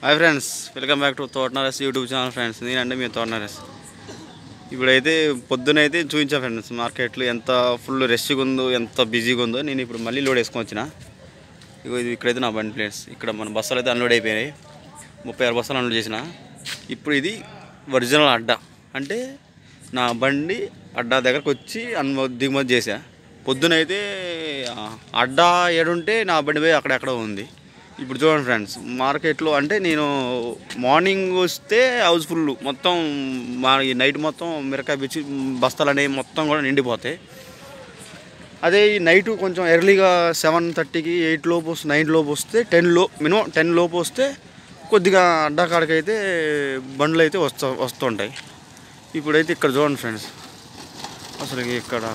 hi friends welcome back to తోటనరస్ YouTube channel friends నేనంటే మీ తోటనరస్ ఇప్పుడైతే పొద్దునైతే చూపించా ఫ్రెండ్స్ మార్కెట్లో ఎంత ఫుల్ రష్గా ఉందో ఎంత బిజీగా ఉందో నేను ఇప్పుడు మళ్ళీ లోడ్ వేసుకొని వచ్చిన ఇగో ఇది ఇక్కడైతే నా బండి ప్లేస్ ఇక్కడ మన బస్సులు అయితే అన్లోడ్ అయిపోయినాయి ముప్పై ఆరు బస్సులు అన్లోడ్ చేసిన ఇప్పుడు ఇది ఒరిజినల్ అడ్డా అంటే నా బండి అడ్డా దగ్గరకు వచ్చి అన్మ దిగుమతి చేశా పొద్దునైతే ఆ, అడ్డా ఏడుంటే నా బండి పోయి అక్కడెక్కడ ఉంది ఇప్పుడు చూడండి ఫ్రెండ్స్ మార్కెట్లో అంటే నేను మార్నింగ్ వస్తే హౌస్ ఫుల్ మొత్తం మా ఈ నైట్ మొత్తం మిరకాయ పిచ్చి బస్తాలు అనేవి మొత్తం కూడా నిండిపోతాయి అదే ఈ నైట్ కొంచెం ఎర్లీగా సెవెన్ థర్టీకి ఎయిట్ లోపు వస్తే నైన్ లోపు వస్తే టెన్ లో మినిమం టెన్ లోపు వస్తే కొద్దిగా అడ్డా కాడికైతే బండ్లు అయితే వస్తూ వస్తుంటాయి ఇప్పుడైతే ఇక్కడ చూడండి ఫ్రెండ్స్ అసలు ఇక్కడ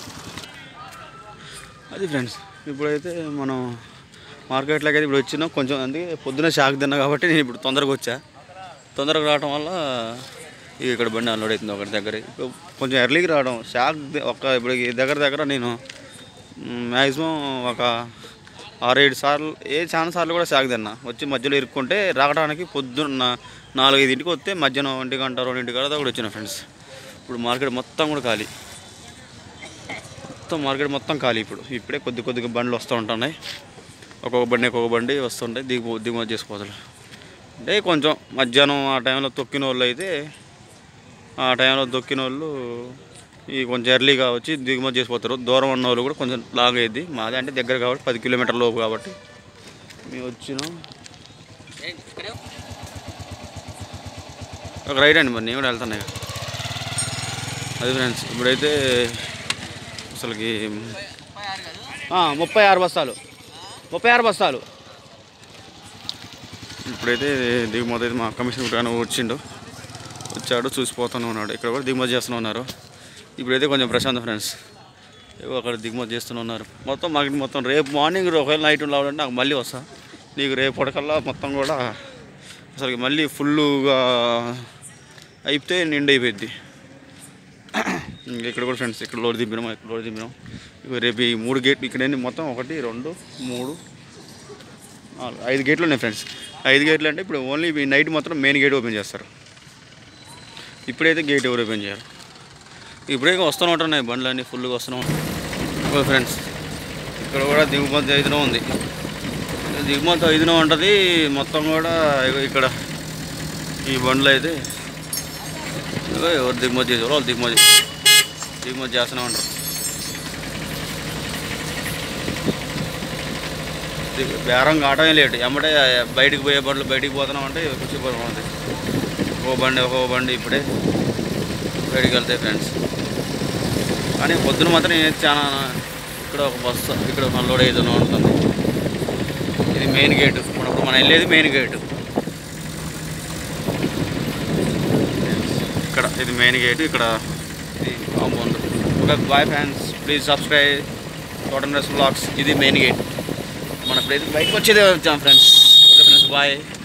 అది ఫ్రెండ్స్ ఇప్పుడైతే మనం మార్కెట్లోకి అయితే ఇప్పుడు వచ్చినాం కొంచెం అందుకే పొద్దున షాక్ తిన్నా కాబట్టి నేను ఇప్పుడు తొందరగా వచ్చా తొందరగా రావడం వల్ల ఇక ఇక్కడ బండి అన్లోడ్ అవుతుంది ఒకటి దగ్గర ఇప్పుడు కొంచెం ఎర్లీకి రావడం షాక్ ది- ఒక ఇప్పుడు ఈ దగ్గర దగ్గర నేను మ్యాక్సిమం ఒక ఆరేడు సార్లు ఏ చాలా సార్లు కూడా షాక్ తిన్నా వచ్చి మధ్యలో ఇరుక్కుంటే రావడానికి పొద్దున్న నాలుగైదింటికి వస్తే మధ్యాహ్నం ఒంటి గంట రెండింటి గంట కూడా వచ్చిన ఫ్రెండ్స్ ఇప్పుడు మార్కెట్ మొత్తం కూడా ఖాళీ మొత్తం మార్కెట్ మొత్తం ఖాళీ ఇప్పుడు ఇప్పుడే కొద్ది కొద్దిగా బండ్లు వస్తూ ఉంటున్నాయి ఒక్కొక్క బండి ఒక్కొక్క బండి వస్తుంటాయి దిగు దిగుమతి చేసుకోవచ్చు అంటే కొంచెం మధ్యాహ్నం ఆ టైంలో తొక్కిన వాళ్ళు అయితే ఆ టైంలో తొక్కిన వాళ్ళు ఈ కొంచెం ఎర్లీగా వచ్చి దిగుమతి చేసిపోతారు దూరం ఉన్న వాళ్ళు కూడా కొంచెం లాంగ్ అయ్యింది మాది అంటే దగ్గర కాబట్టి పది కిలోమీటర్ లోపు కాబట్టి మేము వచ్చినాం ఒక రైట్ అండి మరి నేను కూడా వెళ్తాను ఇక అది ఫ్రెండ్స్ ఇప్పుడైతే అసలుకి ఆ, ముప్పై ఆరు బస్తాలు ముప్పై ఆరు బస్తాలు ఇప్పుడైతే దిగుమతి అయితే మా కమిషన్ కానీ వచ్చిండు వచ్చాడు చూసిపోతూనే ఉన్నాడు ఇక్కడ కూడా దిగుమతి చేస్తూనే ఉన్నారు ఇప్పుడైతే కొంచెం ప్రశాంతం ఫ్రెండ్స్ ఏవో అక్కడ దిగుమతి చేస్తూనే ఉన్నారు మొత్తం మాకు మొత్తం రేపు మార్నింగ్ ఒకవేళ నైట్ రావాలంటే నాకు మళ్ళీ వస్తా నీకు రేపు పడకల్లా మొత్తం కూడా అసలు మళ్ళీ ఫుల్గా అయిపోతే నిండి అయిపోయింది ఇంకా ఇక్కడ కూడా ఫ్రెండ్స్ ఇక్కడ లోడ్ దింపినాం ఇక్కడ లోడ్ దింపినాం ఇక రేపు ఈ మూడు గేట్లు ఇక్కడ ఏంటి మొత్తం ఒకటి రెండు మూడు నాలుగు ఐదు గేట్లు ఉన్నాయి ఫ్రెండ్స్ ఐదు గేట్లు అంటే ఇప్పుడు ఓన్లీ ఈ నైట్ మాత్రం మెయిన్ గేట్ ఓపెన్ చేస్తారు ఇప్పుడైతే గేట్ ఎవరు ఓపెన్ చేయరు ఇప్పుడే వస్తూనే ఉంటున్నాయి బండ్లు అన్నీ ఫుల్గా వస్తూనే ఉంటాయి ఫ్రెండ్స్ ఇక్కడ కూడా దిగుమతి ఐదున ఉంది దిగుమతి ఐదున ఉంటుంది మొత్తం కూడా ఇగో ఇక్కడ ఈ బండ్లు అయితే ఇగో ఎవరు దిగుమతి చేసారో వాళ్ళు దిగుమతి దిగుమతి చేస్తూనే ఉంటారు దిగు- బేరం కావడమే లేట్ ఎమ్మటే బయటికి పోయే బండ్లు బయటికి పోతున్నాం అంటే కూర్చిపోవడం ఉంది ఓ బండి ఒక్కో బండి ఇప్పుడే బయటికి వెళ్తాయి ఫ్రెండ్స్ కానీ పొద్దున మాత్రం నేను చాలా ఇక్కడ ఒక బస్సు ఇక్కడ ఒక లోడ్ ఏదైనా ఉంటుంది ఇది మెయిన్ గేట్ మనం ఇప్పుడు మనం వెళ్ళేది మెయిన్ గేట్ ఇక్కడ ఇది మెయిన్ గేట్ ఇక్కడ ఇది కాంపౌండ్ ఒక boy fans please subscribe total blogs ఇది మెయిన్ గేట్ మన ఇప్పుడు బయటకు వచ్చేదే వచ్చాం ఫ్రెండ్స్ ఓకే ఫ్రెండ్స్ బాయ్